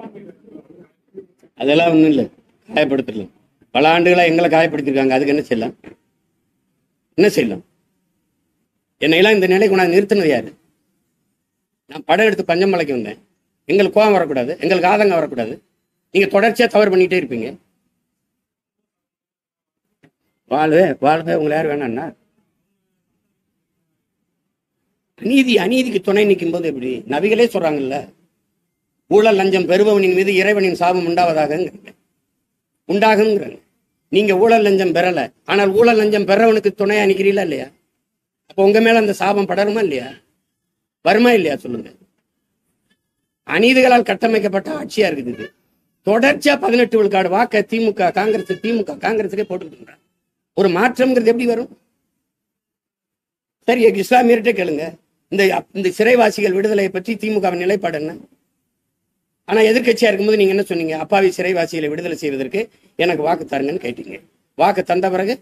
அதெல்லாம் ஒன்றும் இல்லை காயப்படுத்தல பல ஆண்டுகளா எங்களை காயப்படுத்திருக்காங்க அதுக்கு என்ன செய்யலாம் என்ன செய்யலாம் என்னையெல்லாம் இந்த நிலைக்கு நான் நிறுத்தினது யாரு நான் படம் எடுத்து பஞ்சமலைக்கு வந்தேன் எங்களுக்கு கோபம் வரக்கூடாது எங்களுக்கு ஆதங்கம் வரக்கூடாது நீங்க தொடர்ச்சியா தவறு பண்ணிட்டே இருப்பீங்க வாழ்வே வாழ்வே உங்களை யார் வேணாம்னா அநீதி அநீதிக்கு துணை நிற்கும் போது எப்படி நபிகளே சொல்றாங்கல்ல ஊழல் லஞ்சம் பெறுபவனின் மீது இறைவனின் சாபம் உண்டாவதாகங்கிறாங்க உண்டாகுங்கிறாங்க நீங்க ஊழல் லஞ்சம் பெறல ஆனால் ஊழல் லஞ்சம் பெறவனுக்கு துணையா நிக்கிறீங்களா இல்லையா அப்போ உங்க மேல அந்த சாபம் படருமா இல்லையா வருமா இல்லையா சொல்லுங்க அநீதிகளால் கட்டமைக்கப்பட்ட ஆட்சியா இருக்குது இது தொடர்ச்சியா பதினெட்டு விழுக்காடு வாக்க திமுக காங்கிரஸ் திமுக காங்கிரஸுக்கே போட்டுக்கிட்டு ஒரு மாற்றம்ங்கிறது எப்படி வரும் சரி இஸ்லாமியர்கிட்ட கேளுங்க இந்த இந்த சிறைவாசிகள் விடுதலையை பற்றி திமுகவின் நிலைப்பாடு என்ன ஆனா எதிர்க்கட்சியா இருக்கும்போது நீங்க என்ன சொன்னீங்க அப்பாவி சிறைவாசிகளை விடுதலை செய்வதற்கு எனக்கு வாக்கு தாருங்கன்னு கேட்டீங்க வாக்கு தந்த பிறகு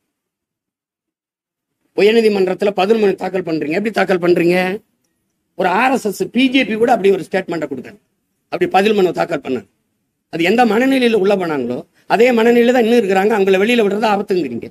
உயர்நீதிமன்றத்துல பதில் மனு தாக்கல் பண்றீங்க எப்படி தாக்கல் பண்றீங்க ஒரு ஆர்எஸ்எஸ் பிஜேபி கூட அப்படி ஒரு ஸ்டேட்மெண்ட்டை கொடுத்தாங்க அப்படி பதில் மனு தாக்கல் பண்ணாங்க அது எந்த மனநிலையில உள்ள போனாங்களோ அதே மனநிலையில தான் இன்னும் இருக்கிறாங்க அவங்கள வெளியில விடுறது ஆபத்துங்கிறீங்க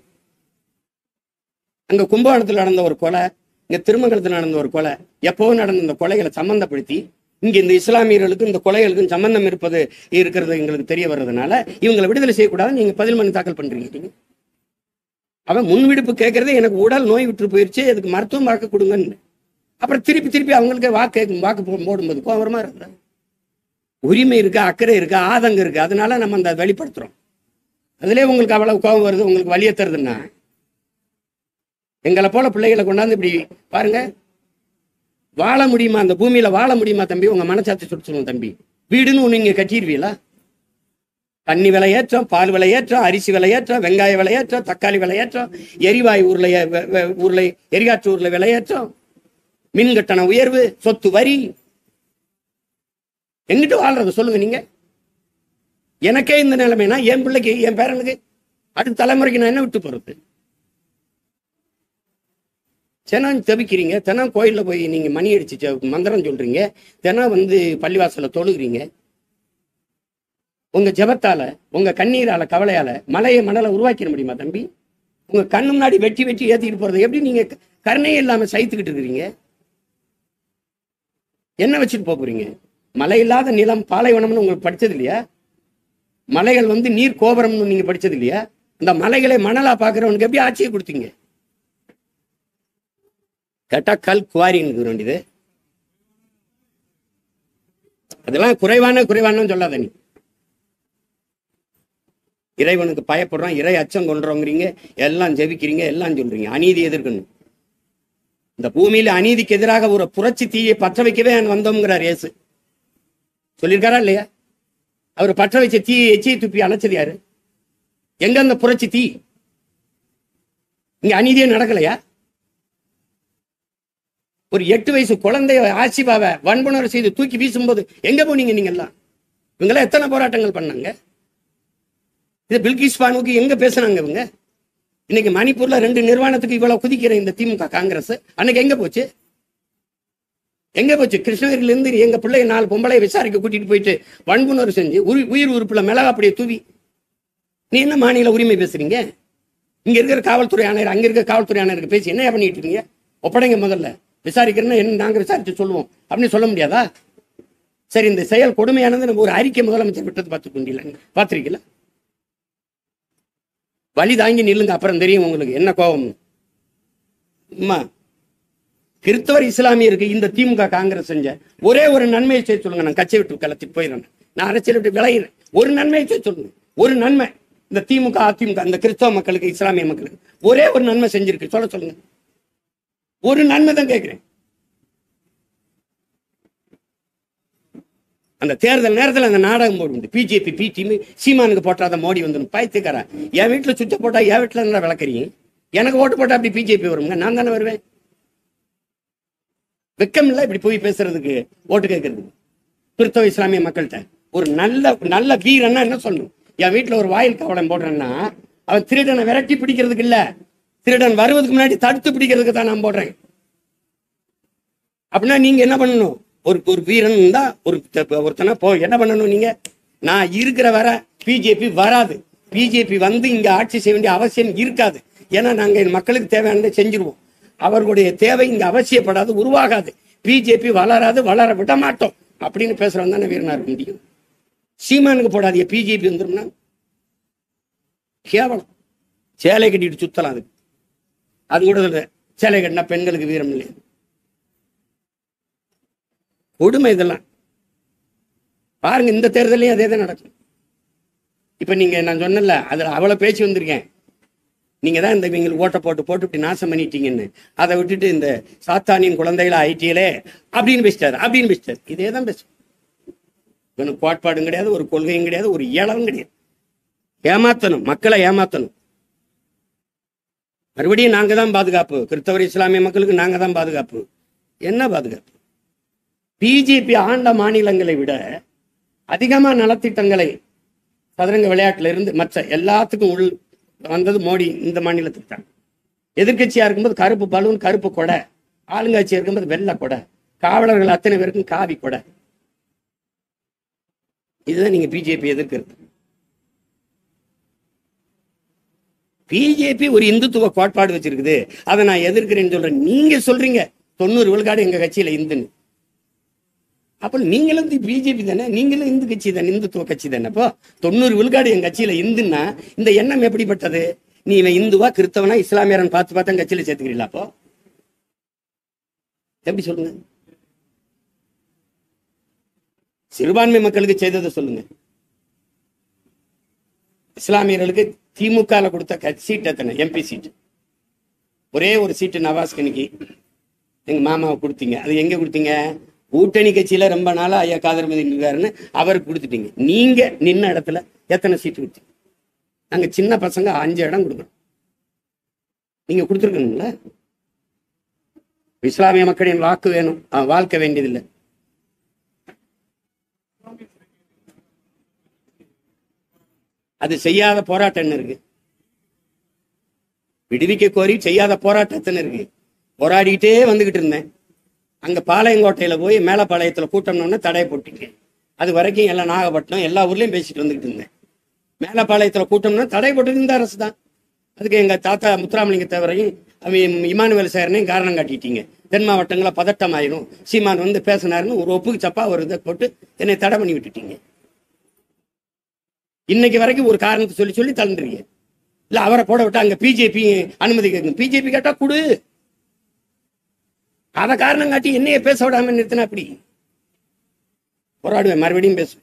அங்க கும்பகோணத்தில் நடந்த ஒரு கொலை இங்க திருமங்கலத்தில் நடந்த ஒரு கொலை எப்பவும் நடந்த இந்த கொலைகளை சம்பந்தப்படுத்தி இங்க இந்த இஸ்லாமியர்களுக்கும் இந்த கொலைகளுக்கும் சம்பந்தம் இருப்பது இருக்கிறது எங்களுக்கு தெரிய வர்றதுனால இவங்களை விடுதலை செய்யக்கூடாது நீங்க பதில் மனு தாக்கல் பண்றீங்க நீங்க அவன் முன்விடுப்பு கேட்கறதே எனக்கு உடல் நோய் விட்டு போயிருச்சு அதுக்கு மருத்துவம் வாக்கு கொடுங்கன்னு அப்புறம் திருப்பி திருப்பி அவங்களுக்கு வாக்கு கேட்கும் வாக்கு போ- போடும்போது கோபரமா இருந்தா உரிமை இருக்கு அக்கறை இருக்கு ஆதங்கம் இருக்கு அதனால நம்ம அந்த வெளிப்படுத்துறோம் அதுலயே உங்களுக்கு அவ்வளவு கோபம் வருது உங்களுக்கு வலிய தருதுன்னா எங்களை போல பிள்ளைகளை கொண்டாந்து இப்படி பாருங்க வாழ முடியுமா அந்த பூமியில வாழ முடியுமா தம்பி உங்க மனசாட்சி சுட்டு தம்பி வீடுன்னு ஒண்ணு இங்க கட்டிடுவீங்களா தண்ணி விலையேற்றம் பால் விலையேற்றம் அரிசி விலையேற்றம் வெங்காய விலையேற்றம் தக்காளி விலையேற்றம் எரிவாயு உருளை வெ- வெ- உருளை எரிகாற்று உருளை விலையேற்றம் மின் கட்டண உயர்வு சொத்து வரி எங்கிட்டு வாழ்றது சொல்லுங்க நீங்க எனக்கே இந்த நிலைமைனா என் பிள்ளைக்கு என் பேரனுக்கு அடுத்த தலைமுறைக்கு நான் என்ன விட்டு போறது தினம் தவிக்கிறீங்க தினம் கோயில்ல போய் நீங்க மணி அடிச்சு ஜெ- மந்திரம் சொல்றீங்க தினம் வந்து பள்ளிவாசல்ல தொழுகிறீங்க உங்க ஜெபத்தால உங்க கண்ணீரால கவலையால மலையை மணலை உருவாக்கிட முடியுமா தம்பி உங்க கண்ணு முன்னாடி வெட்டி வெட்டி ஏத்திட்டு போறது எப்படி நீங்க க- கருணையே இல்லாம சைத்துக்கிட்டு இருக்கிறீங்க என்ன வச்சுட்டு போக போறீங்க மழை இல்லாத நிலம் பாலைவனம்னு உங்களுக்கு படிச்சது இல்லையா மலைகள் வந்து நீர் கோபுரம்னு நீங்க படிச்சது இல்லையா அந்த மலைகளை மணலா பாக்குறவனுக்கு எப்படி ஆட்சியை கொடுத்தீங்க கேட்டா கல் குவாரின்னு வேண்டியது அதெல்லாம் குறைவான குறைவானு சொல்லாத நீ இறைவனுக்கு பயப்படுறோம் இறை அச்சம் கொண்டுறோங்கிறீங்க எல்லாம் ஜெபிக்கிறீங்க எல்லாம் சொல்றீங்க அநீதி எதிர்க்கணும் இந்த பூமியில அநீதிக்கு எதிராக ஒரு புரட்சி தீயை பற்ற வைக்கவே நான் வந்தோம்ங்கிறார் இயேசு சொல்லியிருக்காரா இல்லையா அவர் பற்ற வச்ச தீயை எச்சியை துப்பி அணைச்சது யாரு எங்க அந்த புரட்சி தீ இங்க அநீதியே நடக்கலையா ஒரு எட்டு வயசு குழந்தைய ஆசிபாவை வன்புணர்வு செய்து தூக்கி வீசும்போது எங்க போனீங்க நீங்க எல்லாம் இவங்கெல்லாம் எத்தனை போராட்டங்கள் பண்ணாங்க இது பில்கிஸ் பானுக்கு எங்க பேசுனாங்க இவங்க இன்னைக்கு மணிப்பூர்ல ரெண்டு நிர்வாணத்துக்கு இவ்வளவு குதிக்கிற இந்த திமுக காங்கிரஸ் அன்னைக்கு எங்க போச்சு எங்க போச்சு கிருஷ்ணகிரில இருந்து எங்க பிள்ளைய நாலு பொம்பளை விசாரிக்க கூட்டிட்டு போயிட்டு வன்புணர்வு செஞ்சு உயிர் உயிர் உறுப்புல மிளகா அப்படியே தூவி நீ என்ன மாநில உரிமை பேசுறீங்க இங்க இருக்கிற காவல்துறை ஆணையர் அங்க இருக்கிற காவல்துறை ஆணையருக்கு பேசி என்ன பண்ணிட்டு இருக்கீங்க ஒப்படைங்க முதல்ல விசாரிக்கிறேன்னா என்ன நாங்க விசாரிச்சு சொல்லுவோம் அப்படின்னு சொல்ல முடியாதா சரி இந்த செயல் கொடுமையானது நம்ம ஒரு அறிக்கை முதலமைச்சர் விட்டது பார்த்து கொண்டீங்களா பார்த்திருக்கீங்களா வழி தாங்கி நில்லுங்க அப்புறம் தெரியும் உங்களுக்கு என்ன கோபம் அம்மா கிறிஸ்தவர் இஸ்லாமியருக்கு இந்த திமுக காங்கிரஸ் செஞ்ச ஒரே ஒரு நன்மையை செய்ய சொல்லுங்க நான் கட்சி விட்டு கலத்திட்டு போயிடுறேன் நான் அரசியல் விட்டு விளையிறேன் ஒரு நன்மையை செய்ய சொல்லுங்க ஒரு நன்மை இந்த திமுக அதிமுக இந்த கிறிஸ்தவ மக்களுக்கு இஸ்லாமிய மக்களுக்கு ஒரே ஒரு நன்மை செஞ்சிருக்கு சொல்ல சொல்லுங்க ஒரு நன்மை தான் கேட்கிறேன் அந்த தேர்தல் நேரத்தில் அந்த நாடகம் போடுது பிஜேபி பி டீம் சீமானுக்கு போட்டாத மோடி வந்து பயத்துக்காரன் என் வீட்டில் சுவிட்ச போட்டா என் வீட்டில் இருந்தா விளக்குறீங்க எனக்கு ஓட்டு போட்டா அப்படி பிஜேபி வருங்க நான் தானே வருவேன் வெக்கம் இல்லை இப்படி போய் பேசுறதுக்கு ஓட்டு கேட்கறது கிறிஸ்தவ இஸ்லாமிய மக்கள்கிட்ட ஒரு நல்ல நல்ல வீரன்னா என்ன சொல்லணும் என் வீட்டில் ஒரு வாயில் கவடம் போடுறேன்னா அவன் திருடனை விரட்டி பிடிக்கிறதுக்கு இல்ல திருடன் வருவதுக்கு முன்னாடி தடுத்து பிடிக்கிறதுக்கு தான் நான் போடுறேன் அப்படின்னா நீங்க என்ன பண்ணணும் ஒரு ஒரு வீரன் தான் ஒரு த- ஒருத்தனை போ என்ன பண்ணணும் நீங்க நான் இருக்கிற வர பிஜேபி வராது பிஜேபி வந்து இங்க ஆட்சி செய்ய வேண்டிய அவசியம் இருக்காது ஏன்னா நாங்க இந்த மக்களுக்கு தேவையானதை செஞ்சிருவோம் அவர்களுடைய தேவை இங்க அவசியப்படாது உருவாகாது பிஜேபி வளராது வளர விட மாட்டோம் அப்படின்னு பேசுறவன் தானே வீரனா இருக்க முடியும் சீமானுக்கு போடாதீங்க பிஜேபி வந்துரும்னா கேவலம் சேலை கட்டிட்டு சுத்தலாம் அதுக்கு அது கூட இல்லை சேலை கட்டினா பெண்களுக்கு வீரம் இல்லையா கொடுமை இதெல்லாம் பாருங்க இந்த தேர்தலையும் அதே தான் நடக்கும் இப்ப நீங்க நான் சொன்னல அதுல அவ்வளவு பேச்சு வந்திருக்கேன் நீங்க தான் இந்த இவங்களுக்கு ஓட்டை போட்டு போட்டு இப்படி நாசம் பண்ணிட்டீங்கன்னு அதை விட்டுட்டு இந்த சாத்தானின் குழந்தைகளா ஐடியிலே அப்படின்னு பேசிட்டாரு அப்படின்னு பேசிட்டாரு இதே தான் பேசும் இவனுக்கு கோட்பாடும் கிடையாது ஒரு கொள்கையும் கிடையாது ஒரு இயலவும் கிடையாது ஏமாத்தணும் மக்களை ஏமாத்தணும் மறுபடியும் நாங்க தான் பாதுகாப்பு கிறிஸ்தவர் இஸ்லாமிய மக்களுக்கு நாங்க தான் பாதுகாப்பு என்ன பாதுகாப்பு பிஜேபி ஆண்ட மாநிலங்களை விட அதிகமா நலத்திட்டங்களை சதுரங்க விளையாட்டுல இருந்து மற்ற எல்லாத்துக்கும் உள் வந்தது மோடி இந்த மாநிலத்துக்கு தான் எதிர்க்கட்சியா இருக்கும்போது கருப்பு பலூன் கருப்பு கொடை ஆளுங்கட்சியா இருக்கும்போது வெள்ளை கொடை காவலர்கள் அத்தனை பேருக்கும் காவி கொடை இதுதான் நீங்க பிஜேபி எதிர்க்கிறது பிஜேபி ஒரு இந்துத்துவ கோட்பாடு வச்சிருக்குது அதை நான் எதிர்க்கிறேன்னு சொல்றேன் நீங்க சொல்றீங்க தொண்ணூறு விழுக்காடு எங்க கட்சியில இந்துன்னு அப்ப நீங்களும் பிஜேபி தானே நீங்களும் இந்து கட்சி தானே இந்துத்துவ கட்சி தானே அப்போ தொண்ணூறு விழுக்காடு என் கட்சியில இந்துன்னா இந்த எண்ணம் எப்படிப்பட்டது நீ இவன் இந்துவா கிறிஸ்தவனா இஸ்லாமியரன் பார்த்து பார்த்தா கட்சியில சேர்த்துக்கிறீங்களா அப்போ எப்படி சொல்லுங்க சிறுபான்மை மக்களுக்கு செய்ததை சொல்லுங்க இஸ்லாமியர்களுக்கு திமுக கொடுத்த க- சீட் எத்தனை எம்பி சீட் ஒரே ஒரு சீட்டு நவாஸ் கனிக்கு எங்க மாமாவை கொடுத்தீங்க அது எங்க கொடுத்தீங்க கூட்டணி கட்சியில ரொம்ப நாளா ஐயா காதர் மதி இருக்காருன்னு அவருக்கு கொடுத்துட்டீங்க நீங்க நின்ன இடத்துல எத்தனை சீட்டு கொடுத்தீங்க நாங்க சின்ன பசங்க அஞ்சு இடம் கொடுக்குறோம் நீங்க கொடுத்துருக்கணும்ல இஸ்லாமிய மக்களின் வாக்கு வேணும் ஆ, வாழ்க்கை வேண்டியதில்லை அது செய்யாத போராட்டம் என்ன இருக்கு விடுவிக்க கோரி செய்யாத போராட்டத்தின்னு இருக்கு போராடிக்கிட்டே வந்துகிட்டு இருந்தேன் அங்க பாளையங்கோட்டையில போய் மேலப்பாளையத்துல கூட்டம்னு தடை போட்டீங்க அது வரைக்கும் எல்லாம் நாகப்பட்டினம் எல்லா ஊர்லயும் பேசிட்டு வந்துகிட்டு இருந்தேன் மேலப்பாளையத்துல கூட்டம்னா தடை போட்டது இந்த அரசு தான் அதுக்கு எங்க தாத்தா முத்துராமலிங்க தேவரையும் அவன் இமானுவேல் சேரனையும் காரணம் காட்டிட்டீங்க தென் மாவட்டங்களில் பதட்டம் ஆயிரும் சீமான் வந்து பேசினாருன்னு ஒரு ஒப்புக்கு சப்பா ஒரு இதை போட்டு என்னை தடை பண்ணி விட்டுட்டீங்க இன்னைக்கு வரைக்கும் ஒரு காரணத்தை சொல்லி சொல்லி தள்ளுறீங்க இல்ல அவரை போட விட்டா அங்க பிஜேபி அனுமதி கேட்கும் பிஜேபி கேட்டா கொடு அத காரணம் காட்டி என்னைய பேச விடாம நிறுத்தினா அப்படி போராடுவேன் மறுபடியும் பேசுவேன்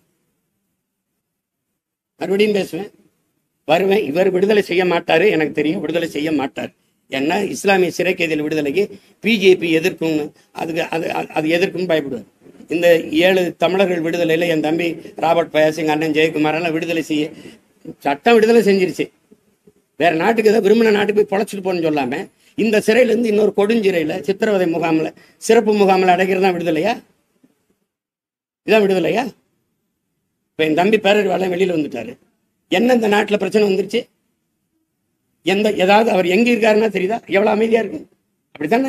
மறுபடியும் பேசுவேன் வருவேன் இவர் விடுதலை செய்ய மாட்டாரு எனக்கு தெரியும் விடுதலை செய்ய மாட்டார் ஏன்னா இஸ்லாமிய சிறை கைதிகள் விடுதலைக்கு பிஜேபி எதிர்க்கும் அதுக்கு அது அது- அது எதிர்க்கும் பயப்படுவார் இந்த ஏழு தமிழர்கள் விடுதலையில என் தம்பி ராபர்ட் பயாஸ் எங்க அண்ணன் ஜெயக்குமார் எல்லாம் விடுதலை செய்ய சட்டம் விடுதலை செஞ்சிருச்சு வேற நாட்டுக்கு ஏதோ விரும்பின நாட்டுக்கு போய் பொழைச்சிட்டு போன்னு சொல்லாம இந்த சிறையில இருந்து இன்னொரு கொடுஞ்சிறையில சித்திரவதை முகாம்ல சிறப்பு முகாம்ல அடைக்கிறது தான் விடுதலையா இதான் விடுதலையா இப்ப என் தம்பி பேரறிவாளன் வெளியில வந்துட்டாரு என்ன இந்த நாட்டுல பிரச்சனை வந்துருச்சு எந்த ஏதாவது அவர் எங்க இருக்காருன்னா தெரியுதா எவ்வளவு அமைதியா இருக்கு அப்படித்தானே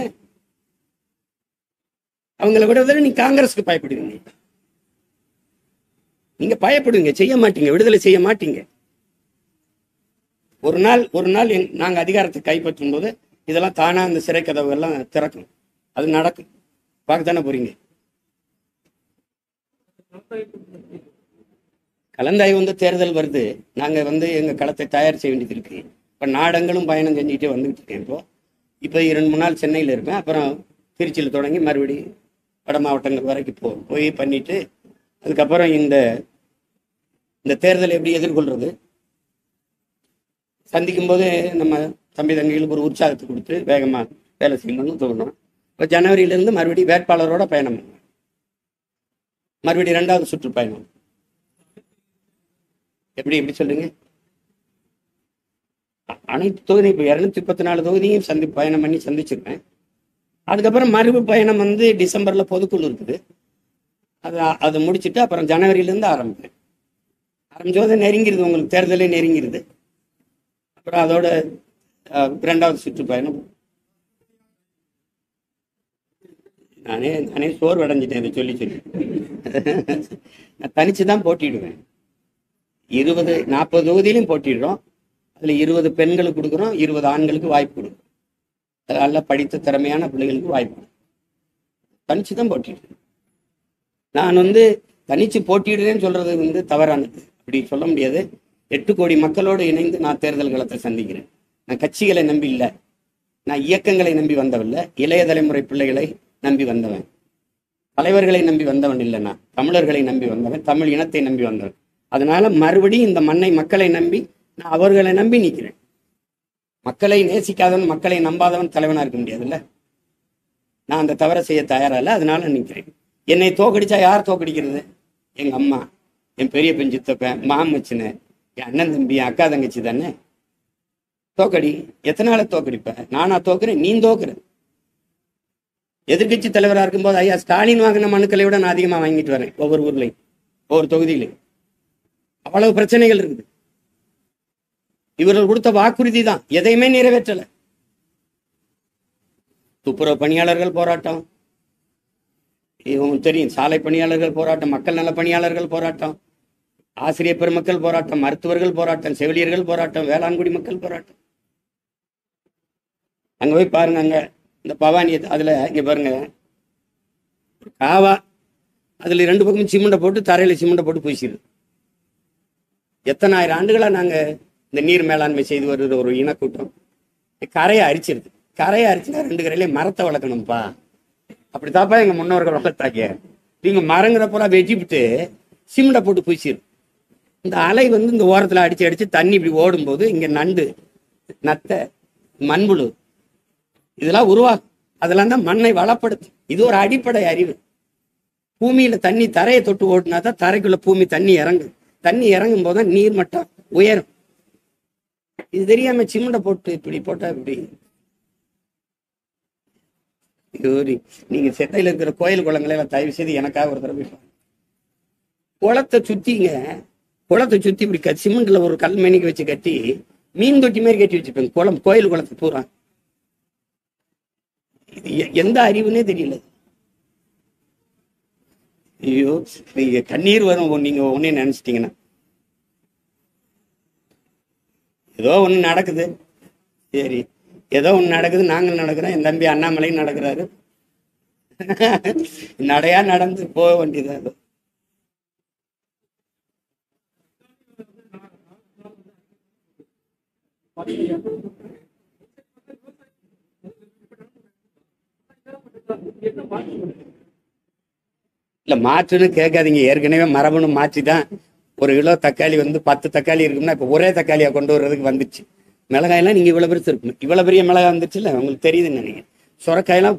அவங்கள விட நீ காங்கிரஸுக்கு பயப்படுவீங்க நீங்க பயப்படுவீங்க செய்ய மாட்டீங்க விடுதலை செய்ய மாட்டீங்க ஒரு நாள் ஒரு நாள் எங்- நாங்க அதிகாரத்தை கைப்பற்றும் போது இதெல்லாம் தானா அந்த சிறை கதவு எல்லாம் திறக்கும் அது நடக்கும் பார்க்கத்தானே போறீங்க கலந்தாய்வு வந்து தேர்தல் வருது நாங்க வந்து எங்க களத்தை தயார் செய்ய வேண்டியது இருக்கு இப்ப நாடங்களும் பயணம் செஞ்சுக்கிட்டே வந்துகிட்டு இருக்கேன் இப்போ இப்போ இரண்டு மூணு நாள் சென்னையில் இருப்பேன் அப்புறம் திருச்சியில் தொடங்கி மறுபடியும் வட மாவட்டங்கள் வரைக்கும் போ போய் பண்ணிட்டு அதுக்கப்புறம் இந்த இந்த தேர்தலை எப்படி எதிர்கொள்றது சந்திக்கும் போது நம்ம தம்பி தங்கைகளுக்கு ஒரு உற்சாகத்தை கொடுத்து வேகமா வேலை செய்யணும்னு தோணும் இப்போ ஜனவரியிலேருந்து மறுபடியும் வேட்பாளரோட பயணம் மறுபடியும் ரெண்டாவது சுற்றுப்பயணம் எப்படி எப்படி சொல்லுங்க அ- அனைத்து தொகுதி இப்போ இரநூத்தி முப்பத்தி நாலு தொகுதியும் சந்தி பயணம் பண்ணி சந்திச்சிருப்பேன் அதுக்கப்புறம் மறுபு பயணம் வந்து டிசம்பர்ல பொதுக்குழு இருக்குது அது அது முடிச்சிட்டு அப்புறம் ஜனவரியிலேருந்து ஆரம்பிப்பேன் ஆரம்பிச்சோது நெருங்கிருது உங்களுக்கு தேர்தலே நெருங்கிருது அப்புறம் அதோட அஹ், இரண்டாவது சுற்றுப்பயணம் நானே நானே சோர்வு அடைஞ்சிட்டேன் இதை சொல்லி சொல்லி நான் தனிச்சு தான் போட்டிடுவேன் இருபது நாற்பது தொகுதியிலையும் போட்டிடுறோம் அதுல இருபது பெண்களுக்கு கொடுக்குறோம் இருபது ஆண்களுக்கு வாய்ப்பு கொடுக்குறோம் நல்ல படித்த திறமையான பிள்ளைகளுக்கு வாய்ப்பு கொடுக்குறோம். தனிச்சு தான் போட்டிடுறேன் நான் வந்து தனிச்சு போட்டிடுறேன்னு சொல்றது வந்து தவறானது அப்படி சொல்ல முடியாது எட்டு கோடி மக்களோடு இணைந்து நான் தேர்தல் களத்தை சந்திக்கிறேன் நான் கட்சிகளை நம்பி இல்லை நான் இயக்கங்களை நம்பி வந்தவல்ல இளைய தலைமுறை பிள்ளைகளை நம்பி வந்தவன் தலைவர்களை நம்பி வந்தவன் இல்லை நான் தமிழர்களை நம்பி வந்தவன் தமிழ் இனத்தை நம்பி வந்தவன் அதனால மறுபடியும் இந்த மண்ணை மக்களை நம்பி நான் அவர்களை நம்பி நிற்கிறேன் மக்களை நேசிக்காதவன் மக்களை நம்பாதவன் தலைவனா இருக்க முடியாதுல்ல நான் அந்த தவறை செய்ய தயாரா இல்லை அதனால நிற்கிறேன் என்னை தோக்கடிச்சா யார் தோக்கடிக்கிறது எங்க அம்மா என் பெரிய பெண் சித்தப்பன் மாமச்சினு என் அண்ணன் தம்பி என் அக்கா தங்கச்சி தானே தோக்கடி எத்தனை நாளை தோக்கடிப்ப நானா தோக்குறேன் நீ தோக்குற எதிர்க்கட்சி தலைவரா இருக்கும்போது ஐயா ஸ்டாலின் வாங்கின மனுக்களை விட நான் அதிகமா வாங்கிட்டு வரேன் ஒவ்வொரு ஊர்லயும் ஒவ்வொரு தொகுதியிலையும் அவ்வளவு பிரச்சனைகள் இருக்குது இவர்கள் கொடுத்த வாக்குறுதி தான் எதையுமே நிறைவேற்றல துப்புரவு பணியாளர்கள் போராட்டம் உங்களுக்கு தெரியும் சாலை பணியாளர்கள் போராட்டம் மக்கள் நல பணியாளர்கள் போராட்டம் ஆசிரியர் பெருமக்கள் போராட்டம் மருத்துவர்கள் போராட்டம் செவிலியர்கள் போராட்டம் வேளாண்குடி மக்கள் போராட்டம் அங்க போய் பாருங்க அங்க இந்த பவானி அதுல இங்க பாருங்க ஒரு காவா அதுல ரெண்டு பக்கமும் சிமெண்ட்டை போட்டு தரையில சிமெண்ட்டை போட்டு பூசிடுது எத்தனாயிரம் ஆண்டுகளா நாங்க இந்த நீர் மேலாண்மை செய்து வருகிற ஒரு இனக்கூட்டம் கரையை அரிச்சிருது கரையை அரிச்சுனா ரெண்டு கரையிலே மரத்தை வளர்க்கணும்ப்பா அப்படித்தாப்பா எங்க முன்னோர்கள் வளர்த்தாங்க நீங்க மரங்கிற பூரா வெட்டிவிட்டு சிமெண்ட்டை போட்டு பூசிடும் இந்த அலை வந்து இந்த ஓரத்துல அடிச்சு அடிச்சு தண்ணி இப்படி ஓடும்போது இங்க நண்டு நத்தை மண்புழு இதெல்லாம் உருவாகும் அதெல்லாம் தான் மண்ணை வளப்படுத்தும் இது ஒரு அடிப்படை அறிவு பூமியில தண்ணி தரையை தொட்டு ஓட்டுனா தான் தரைக்குள்ள பூமி தண்ணி இறங்கும் தண்ணி இறங்கும் போது தான் நீர் மட்டம் உயரும் இது தெரியாம சிமெண்ட்டை போட்டு இப்படி போட்டா இப்படி இது ஒரு நீங்க செட்டையில இருக்கிற கோயில் குளங்களை எல்லாம் தயவு செய்து எனக்காக ஒரு தடவை பாருங்க. குளத்தை சுத்திங்க குளத்தை சுத்தி இப்படி க- சிமெண்ட்ல ஒரு கல் மேனிக்கு வச்சு கட்டி மீன் தொட்டி மாதிரி கட்டி வச்சுப்பேன் குளம் கோயில் குளத்தை பூரா இது எ- எந்த அறிவுனே தெரியல ஐயோ நீங்க கண்ணீர் வரும் நீங்க ஒன்னே நினைச்சிட்டீங்கன்னா ஏதோ ஒண்ணு நடக்குது சரி ஏதோ ஒண்ணு நடக்குது நாங்கள் நடக்கிறோம் என் தம்பி அண்ணாமலையும் நடக்கிறாரு நடையா நடந்து போக வேண்டியதா அது இல்ல மாற்றுன்னு கேட்காதீங்க ஏற்கனவே மரபணு மாற்றி தான் ஒரு கிலோ தக்காளி வந்து பத்து தக்காளி இருக்கும்னா இப்ப ஒரே தக்காளியா கொண்டு வர்றதுக்கு வந்துச்சு மிளகாயெல்லாம் நீங்க இவ்வளவு பெருசு இருக்கும் இவ்வளவு பெரிய மிளகாய் வந்துச்சுல்ல உங்களுக்கு தெரியுதுன்னு நினைக்கிறேன் சுரக்காயெல்லாம்